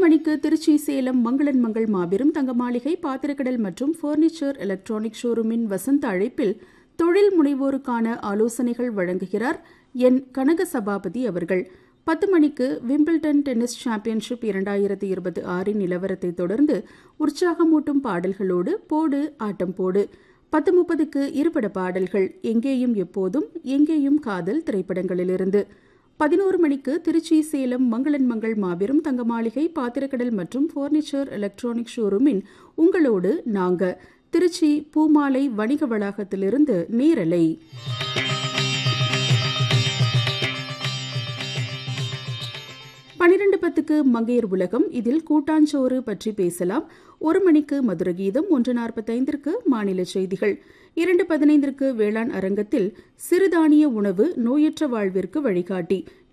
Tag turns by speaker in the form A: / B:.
A: மணிக்கு திருச்சி சேலம் மங்களன் மங்கள் மாபெரும் தங்க மாளிகை பாத்திரக்கடல் மற்றும் ஃபர்னிச்சர் எலக்ட்ரானிக் ஷோரூமின் வசந்த அழைப்பில் தொழில் முனைவோருக்கான ஆலோசனைகள் வழங்குகிறார் என் கனக சபாபதி அவர்கள் பத்து மணிக்கு விம்பிள்டன் டென்னிஸ் சாம்பியன்ஷிப் இரண்டாயிரத்தி இருபத்தி ஆறின் நிலவரத்தை தொடர்ந்து உற்சாகமூட்டும் பாடல்களோடு போடு ஆட்டம் போடு பத்து முப்பதுக்கு இருபட பாடல்கள் எங்கேயும் எப்போதும் எங்கேயும் காதல் திரைப்படங்களிலிருந்து பதினோரு மணிக்கு திருச்சி சேலம் மங்களன் மங்கள் மாபெரும் தங்க மாளிகை பாத்திரக்கடல் மற்றும் ஃபர்னிச்சர் எலக்ட்ரானிக் ஷோரூமின் உங்களோடு நாங்க திருச்சி பூமாலை வணிக வளாகத்திலிருந்து நேரலை பனிரெண்டு பத்துக்கு மங்கையர் உலகம் இதில் கூட்டாஞ்சோறு பற்றி பேசலாம் ஒரு மணிக்கு மதுர கீதம் ஒன்று நாற்பத்தைந்திற்கு மாநில செய்திகள் இரண்டு பதினைந்திற்கு வேளாண் அரங்கத்தில் சிறுதானிய உணவு நோயற்ற வாழ்விற்கு வழிகாட்டி